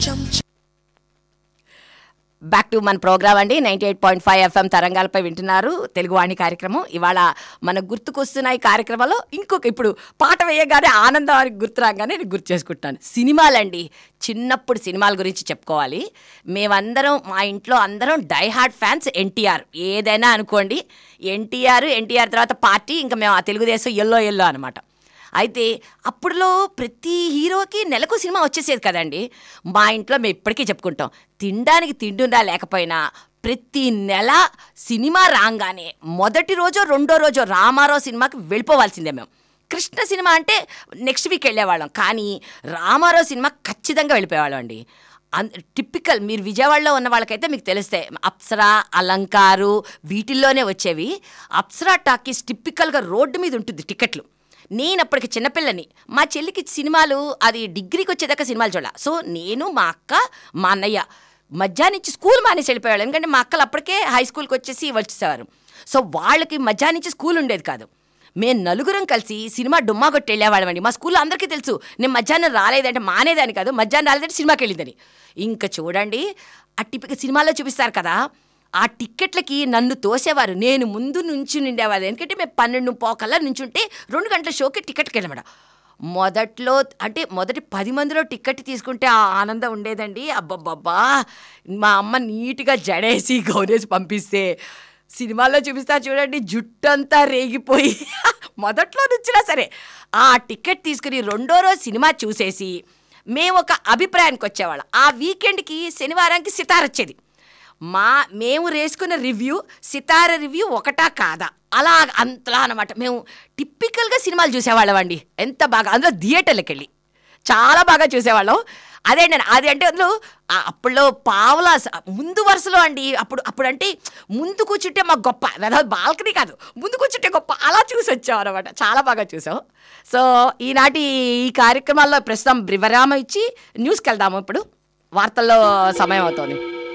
back to మన programme అండి ninety eight point five FM తరంగాలపై వింటున్నారు తెలుగువాణి కార్యక్రమం ఇవాళ మన గుర్తుకొస్తున్న ఈ కార్యక్రమంలో ఇంకొక ఇప్పుడు పాట వేయగానే ఆనందానికి గుర్తు రాగానే నేను గుర్తు చేసుకుంటాను సినిమాలండి చిన్నప్పుడు సినిమాల గురించి చెప్పుకోవాలి మేమందరం మా ఇంట్లో అందరం డై హార్ట్ ఫ్యాన్స్ ఎన్టీఆర్ ఏదైనా అనుకోండి ఎన్టీఆర్ ఎన్టీఆర్ తర్వాత పార్టీ ఇంకా మేము ఆ తెలుగుదేశం ఎల్లో ఎల్లో అనమాట అయితే అప్పుడులో ప్రతి హీరోకి నెలకు సినిమా వచ్చేసేది కదండి మా ఇంట్లో మేము ఇప్పటికీ చెప్పుకుంటాం తినడానికి తిండుందా లేకపోయినా ప్రతి నెల సినిమా రాగానే మొదటి రోజో రెండో రోజో రామారావు సినిమాకి వెళ్ళిపోవాల్సిందే మేము కృష్ణ సినిమా అంటే నెక్స్ట్ వీక్ వెళ్ళేవాళ్ళం కానీ రామారావు సినిమా ఖచ్చితంగా వెళ్ళిపోయేవాళ్ళం అండి అన్ టిపికల్ మీరు విజయవాడలో ఉన్న వాళ్ళకైతే మీకు తెలిస్తే అప్సరా అలంకారు వీటిల్లోనే వచ్చేవి అప్సరా టాకీస్ టిపికల్గా రోడ్డు మీద ఉంటుంది టికెట్లు నేను అప్పటికి చిన్నపిల్లని మా చెల్లికి సినిమాలు అది డిగ్రీకి వచ్చేదాకా సినిమాలు చూడాల సో నేను మా అక్క మా అన్నయ్య మధ్యాహ్నం నుంచి స్కూల్ మానేసి వెళ్ళిపోయేవాళ్ళు ఎందుకంటే మా అక్కలు అప్పటికే హై స్కూల్కి వచ్చేసి వచ్చేసేవారు సో వాళ్ళకి మధ్యాహ్నం నుంచి స్కూల్ ఉండేది కాదు మేము నలుగురం కలిసి సినిమా డుమ్మా కొట్టి వెళ్ళేవాళ్ళమండి మా స్కూల్లో అందరికీ తెలుసు నేను మధ్యాహ్నం రాలేదంటే మానేదాని కాదు మధ్యాహ్నం రాలేదంటే సినిమాకి వెళ్ళిందని ఇంకా చూడండి ఆ టిపిక సినిమాలో చూపిస్తారు కదా ఆ టిక్కెట్లకి నన్ను తోసేవారు నేను ముందు నుంచి నిండేవారు ఎందుకంటే మేము పన్నెండు పోకల్లా నుంచుంటే రెండు గంటల షోకి టికెట్కి వెళ్ళమట మొదట్లో అంటే మొదటి పది మందిలో టికెట్ తీసుకుంటే ఆ ఆనందం ఉండేదండి అబ్బబ్బబ్బా మా అమ్మ నీట్గా జడేసి గౌనేసి పంపిస్తే సినిమాల్లో చూపిస్తా చూడండి జుట్టంతా రేగిపోయి మొదట్లో నుంచినా సరే ఆ టికెట్ తీసుకుని రెండో రోజు సినిమా చూసేసి మేము ఒక అభిప్రాయానికి వచ్చేవాళ్ళం ఆ వీకెండ్కి శనివారానికి సితార్ వచ్చేది మా మేము వేసుకున్న రివ్యూ సితార రివ్యూ ఒకటా కాదా అలా అంతలా అనమాట మేము టిప్పికల్గా సినిమాలు చూసేవాళ్ళం అండి ఎంత బాగా అందులో థియేటర్లకు వెళ్ళి చాలా బాగా చూసేవాళ్ళం అదేంటండి అది అంటే అందులో ఆ అప్పుడులో పావులా స- ముందు వరుసలో అండి అప్పుడు అప్పుడు అంటే ముందు కూర్చుంటే మాకు గొప్ప అதாவது బాల్కనీ కాదు ముందు కూర్చుంటే గొప్ప అలా చూసి వచ్చాం అనమాట చాలా బాగా చూసాం సో ఈనాటి ఈ కార్యక్రమాల్లో ప్రస్తుతం విరామం ఇచ్చి న్యూస్కి వెళ్దాము ఇప్పుడు వార్తల్లో సమయం అవుతోంది